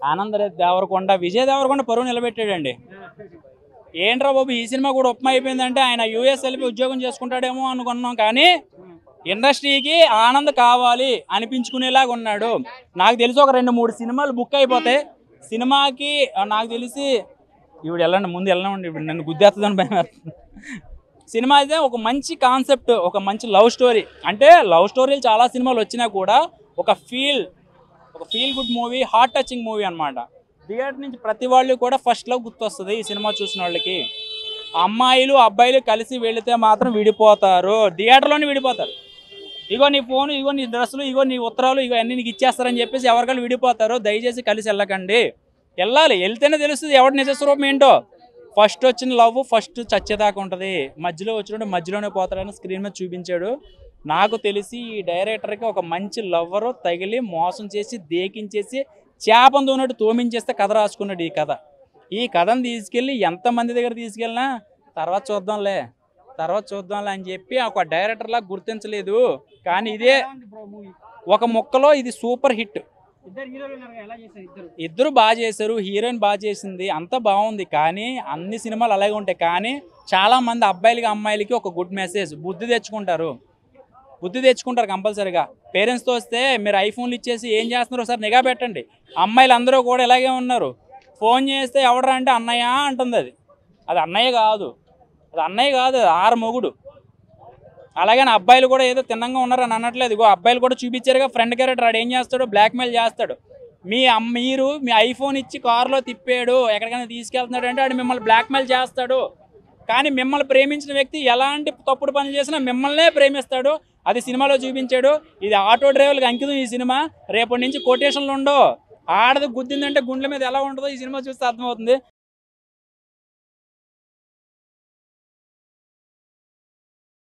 ఆనంద దేవరకొండ విజయ్ దేవరకొండ పరువు నిలబెట్టాడండి ఏంట్రా బాబు ఈ సినిమా కూడా ఉప్మా అయిపోయిందంటే ఆయన యూఎస్ వెళ్ళి ఉద్యోగం చేసుకుంటాడేమో అనుకున్నాం కానీ ఇండస్ట్రీకి ఆనంద్ కావాలి అనిపించుకునేలాగా ఉన్నాడు నాకు తెలిసి ఒక రెండు మూడు సినిమాలు బుక్ అయిపోతాయి సినిమాకి ఆ, నాకు తెలిసి ఇప్పుడు వెళ్ళండి ముందు వెళ్ళండి ఇప్పుడు నన్ను గుద్దేస్తుందని భయం వేస్తుంది. సినిమా అయితే ఒక మంచి కాన్సెప్ట్ ఒక మంచి లవ్ స్టోరీ అంటే లవ్ స్టోరీలు చాలా సినిమాలు వచ్చినా కూడా ఒక ఫీల్ ఒక feel good movie heart touching movie అన్నమాట థియేటర్ నుంచి ప్రతి వాళ్ళు కూడా ఫస్ట్ లవ్ గుర్తొస్తుంది ఈ సినిమా చూసిన వాళ్ళకి అమ్మాయిలు అబ్బాయిలు కలిసి వెళితే మాత్రం విడిపోతారు థియేటర్లోనే విడిపోతారు ఇగో నీ ఫోన్ ఇగో నీ డ్రెస్సులు ఇగో నీ ఉత్తరాలు ఇగో అన్ని నీకు ఇచ్చేస్తారని చెప్పేసి ఎవరికైనా విడిపోతారు దయచేసి కలిసి వెళ్ళకండి వెళ్ళాలి వెళ్తేనే తెలుస్తుంది ఎవరి నిజ స్వరూపం ఏంటో ఫస్ట్ వచ్చిన లవ్ ఫస్ట్ చచ్చేదాకా ఉంటుంది మధ్యలో వచ్చినప్పుడు మధ్యలోనే పోతాడని స్క్రీన్ మీద చూపించాడు నాకు తెలిసి ఈ డైరెక్టర్కి ఒక మంచి లవ్వరు తగిలి మోసం చేసి దేకించేసి చేపం తోనట్టు తోమించేస్తే కథ రాసుకున్నాడు ఈ కథ ఈ కథను తీసుకెళ్ళి ఎంతమంది దగ్గర తీసుకెళ్ళినా తర్వాత చూద్దాంలే తర్వాత చూద్దాంలే అని చెప్పి ఒక డైరెక్టర్లా గుర్తించలేదు కానీ ఇదే ఒక ముక్కలో ఇది సూపర్ హిట్ ఇద్దరు హీరోలు ఉన్నారు కదా, ఎలా చేశారు ఇద్దరు ఇద్దరు బాగా చేశారు హీరోయిన్ బాగా చేసింది అంతా బాగుంది కానీ అన్ని సినిమాలు అలాగే ఉంటాయి కానీ చాలా మంది అబ్బాయిలకి అమ్మాయిలకి ఒక గుడ్ మెసేజ్ బుద్ధి తెచ్చుకుంటారు బుద్ధి తెచ్చుకుంటారు కంపల్సరీగా పేరెంట్స్తో వస్తే మీరు ఐఫోన్లు ఇచ్చేసి ఏం చేస్తున్నారో ఒకసారి నిఘా పెట్టండి అమ్మాయిలు అందరూ కూడా ఇలాగే ఉన్నారు ఫోన్ చేస్తే ఎవడరా అంటే అన్నయ్య అంటుంది అది అది అన్నయ్య కాదు అది అన్నయ్య కాదు అది ఆరు మొగుడు అలాగని అబ్బాయిలు కూడా ఏదో తిన్నంగా ఉన్నారని అనట్లేదు ఇగో అబ్బాయిలు కూడా చూపించారుగా ఫ్రెండ్ క్యారెక్టర్ ఆడు ఏం చేస్తాడు బ్లాక్మెయిల్ చేస్తాడు మీ అమ్- మీరు మీ ఐఫోన్ ఇచ్చి కారులో తిప్పాడు ఎక్కడికైనా తీసుకెళ్తున్నాడు అంటే ఆడు మిమ్మల్ని బ్లాక్మెయిల్ చేస్తాడు కానీ మిమ్మల్ని ప్రేమించిన వ్యక్తి ఎలాంటి తప్పుడు పనులు చేసినా మిమ్మల్నే ప్రేమిస్తాడు అది సినిమాలో చూపించాడు ఇది ఆటో డ్రైవర్లకు అంకితం ఈ సినిమా రేపటి నుంచి కొటేషన్లు ఉండవు ఆడది గుద్దిందంటే గుండెల మీద ఎలా ఉంటుందో ఈ సినిమా చూస్తే అర్థమవుతుంది